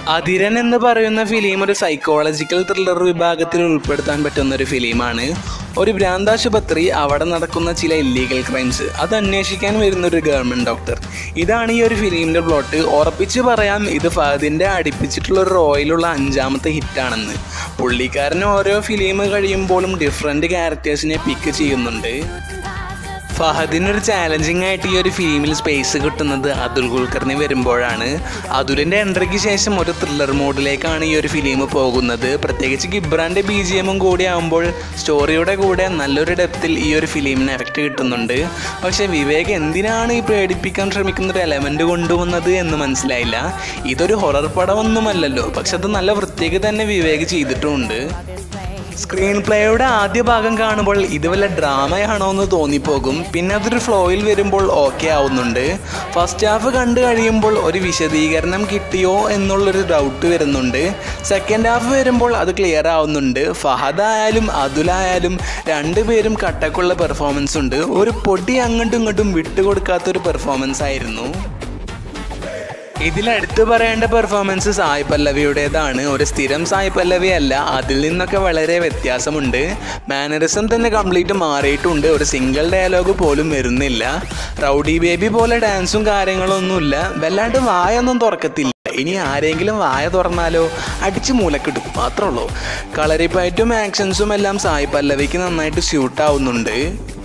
അതിരൻ എന്ന് പറയുന്ന ഫിലിം ഒരു സൈക്കോളജിക്കൽ ത്രില്ലർ വിഭാഗത്തിൽ ഉൾപ്പെടുത്താൻ പറ്റുന്ന ഒരു ഫിലിമാണ് ഒരു ഭ്രാന്താശുപത്രി അവിടെ നടക്കുന്ന ചില ഇല്ലീഗൽ ക്രൈംസ് അത് അന്വേഷിക്കാൻ വരുന്ന ഒരു ഗവൺമെൻറ് ഡോക്ടർ ഇതാണ് ഈ ഒരു ഫിലിമിൻ്റെ പ്ലോട്ട് ഉറപ്പിച്ച് പറയാം ഇത് ഫഹദിൻ്റെ അടുപ്പിച്ചിട്ടുള്ള ഒരു റോയിലുള്ള അഞ്ചാമത്തെ ഹിറ്റാണെന്ന് പുള്ളിക്കാരൻ ഓരോ ഫിലിം കഴിയുമ്പോഴും ഡിഫറെൻറ്റ് ക്യാരക്ടേഴ്സിനെ പിക്ക് ചെയ്യുന്നുണ്ട് ഫഹദിനൊരു ചാലഞ്ചിങ് ആയിട്ട് ഈ ഒരു ഫിലിമിൽ സ്പേസ് കിട്ടുന്നത് അതുൽ കുൽക്കറിന് വരുമ്പോഴാണ് അതുലിൻ്റെ എൻട്രിക്ക് ശേഷം ഒരു ത്രില്ലർ മോഡിലേക്കാണ് ഈ ഒരു ഫിലിം പോകുന്നത് പ്രത്യേകിച്ച് ഗിബ്രാൻ്റെ ബി ജി എമ്മും കൂടി ആകുമ്പോൾ സ്റ്റോറിയുടെ കൂടെ നല്ലൊരു ഡെപ്തിൽ ഈ ഒരു ഫിലിമിന് എഫക്റ്റ് കിട്ടുന്നുണ്ട് പക്ഷേ വിവേക് എന്തിനാണ് ഈ പേടിപ്പിക്കാൻ ശ്രമിക്കുന്ന ഒരു എലമെൻറ്റ് കൊണ്ടുവന്നത് എന്ന് മനസ്സിലായില്ല ഇതൊരു ഹൊറർ പടമൊന്നുമല്ലല്ലോ പക്ഷെ അത് നല്ല വൃത്തിക്ക് തന്നെ വിവേക് ചെയ്തിട്ടുമുണ്ട് സ്ക്രീൻ പ്ലേയുടെ ആദ്യ ഭാഗം കാണുമ്പോൾ ഇത് വല്ല ഡ്രാമയാണോ എന്ന് തോന്നിപ്പോകും പിന്നെ അതൊരു ഫ്ലോയിൽ വരുമ്പോൾ ഓക്കെ ആവുന്നുണ്ട് ഫസ്റ്റ് ഹാഫ് കണ്ടു കഴിയുമ്പോൾ ഒരു വിശദീകരണം കിട്ടിയോ എന്നുള്ളൊരു ഡൗട്ട് വരുന്നുണ്ട് സെക്കൻഡ് ഹാഫ് വരുമ്പോൾ അത് ക്ലിയർ ആവുന്നുണ്ട് ഫഹദ് ആയാലും അതുലായാലും രണ്ടുപേരും കട്ടക്കുള്ള പെർഫോമൻസ് ഉണ്ട് ഒരു പൊടി അങ്ങോട്ടും ഇങ്ങോട്ടും വിട്ടുകൊടുക്കാത്തൊരു പെർഫോമൻസ് ആയിരുന്നു ഇതിൽ എടുത്തു പറയേണ്ട പെർഫോമൻസ് സായ് പല്ലവിയുടേതാണ് ഒരു സ്ഥിരം സായ് പല്ലവി അല്ല അതിൽ നിന്നൊക്കെ വളരെ വ്യത്യാസമുണ്ട് മാനറിസം തന്നെ കംപ്ലീറ്റ് മാറിയിട്ടുണ്ട് ഒരു സിംഗിൾ ഡയലോഗ് പോലും വരുന്നില്ല റൗഡി ബേബി പോലെ ഡാൻസും കാര്യങ്ങളൊന്നുമില്ല വല്ലാണ്ട് വായൊന്നും തുറക്കത്തില്ല ഇനി ആരെങ്കിലും വായ തുറന്നാലോ അടിച്ച് മൂലക്കിടും മാത്രമേ ഉള്ളൂ കളറിപ്പായിട്ടും ആക്ഷൻസും എല്ലാം സായ് പല്ലവിക്ക് നന്നായിട്ട് സ്യൂട്ട് ആവുന്നുണ്ട്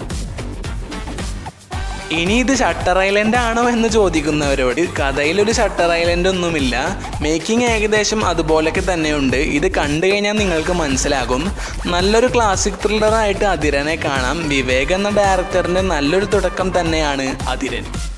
ഇനി ഇത് ഷട്ടർ ഐലൻഡ് ആണോ എന്ന് ചോദിക്കുന്നവരോട് കഥയിലൊരു ഷട്ടർ ഐലൻഡ് ഒന്നുമില്ല മേക്കിംഗ് ഏകദേശം അതുപോലൊക്കെ തന്നെയുണ്ട് ഇത് കണ്ടു കഴിഞ്ഞാൽ നിങ്ങൾക്ക് മനസ്സിലാകും നല്ലൊരു ക്ലാസിക് ത്രില്ലറായിട്ട് അതിരനെ കാണാം വിവേക് എന്ന ഡയറക്ടറിൻ്റെ നല്ലൊരു തുടക്കം തന്നെയാണ് അതിരൻ